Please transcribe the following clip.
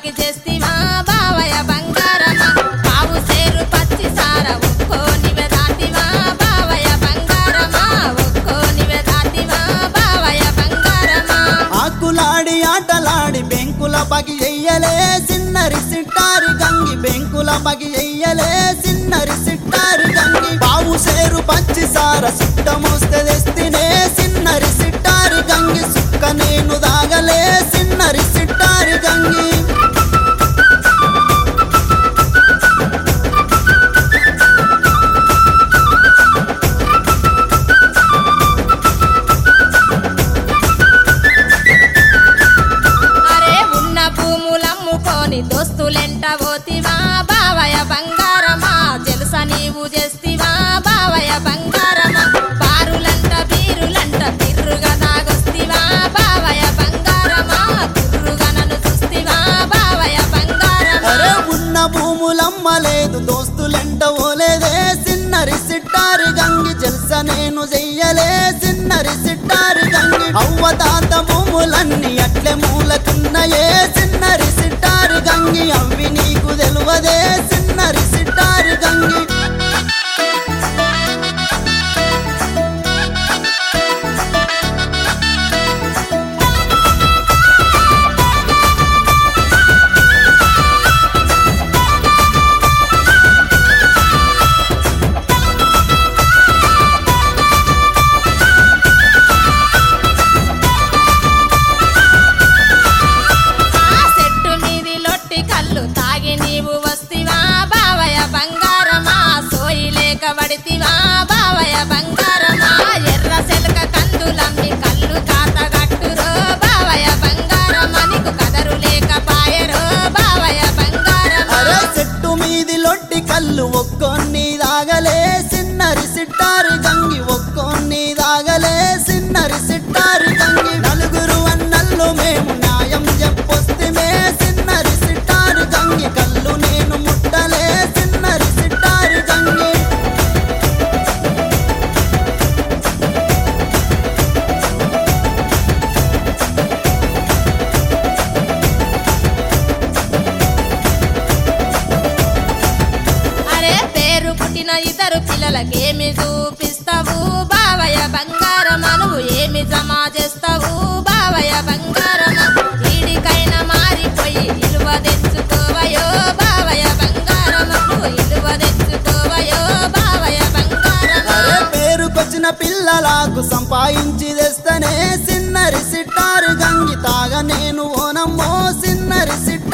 బగి చేస్తివా బావయ్య బంగారమా పావు సేరు పచ్చి సార ఒక్కో నివె దాటివా బావయ్య బంగారమా ఒక్కో నివె దాటివా బావయ్య బంగారమా ఆకులాడి ఆటలాడి బెంకుల బగి చెయ్యలే సిన్నరి సిట్టారి గంగి బెంకుల బగి చెయ్యలే సిన్నరి సిట్టారి గంగి బావు సేరు పచ్చి సార సుట్ట మోస్తే తెస్తినే సిన్నరి సిట్టారి గంగి సుక్క నేను దాగలే సిన్నరి సిట్టారి గంగి అరే ఉన్న భూములమ్ముకొని దోస్తులెంట పోతివా బావయ్య బంగారమా తెలుసా నీవు చేస్తివా బావయ్య బంగారమా బారులంట బీరులంట బిర్రుగా తాగొస్తివా బావయ్య బంగారమా తుర్రుగా నన్ను చూస్తివా బావయ్య బంగారమా అరే ఉన్న భూములమ్మలేదు దోస్తులెంట ఓలేదే సిన్నరి సిట్టారి గంగి జల్స నేను చెయ్యలే సిన్నరి సిట్టారి గంగి అవ్వ తాత భూములన్నీ అట్లే మూలకున్నయే సిన్నరి సిట్టారి గంగి అవి నీకు తెలువదే సిన్నరి సిట్టారి గంగి ఆ చెట్టు మీది లొట్టి కళ్ళు తాగి నీవు వస్తివా బావయ్య బంగారమా సోయి లేక పడితివా బావయ్య బంగారమా ఎర్ర సెలక కందులమ్మి కళ్ళు కాత గట్టురో బావయ్య బంగారమా నీకు కదరు లేక పాయరో బావయ్య బంగారమా అరే చెట్టు మీది లొట్టి కళ్ళు ఒక్కొన్ని దాగలే సిన్నరి సిట్టారి గంగి ఒక్కొన్ని దాగలే సిన్నరి సిట్టారి గంగి నలుగురు అన్నల్లు మేము న్యాయం చెప్పొస్తిమే సిన్నరి సిట్టారి గంగి కళ్ళు నేను ముట్టలే సిన్నరి సిట్టారి గంగి అరే పేరు పుట్టిన ఇద్దరు పిల్లలకేమి చూపిస్తావు బావయ్య బంగారమా నువ్వు ఏమి జమ చేస్తావు బావయ్య బంగారమా ఈడికైనా మారిపోయి ఇలువ తెచ్చుకోవయో బావయ్య బంగారమా నువ్వు ఇలువ తెచ్చుకోవయో బావయ్య బంగారమా అరే పేరుకొచ్చిన పిల్లలకు సంపాదించి తెస్తనే సిన్నరి సిట్టారి గంగి తాగ నేను ఓనమ్మో సిన్నరి సిట్టారి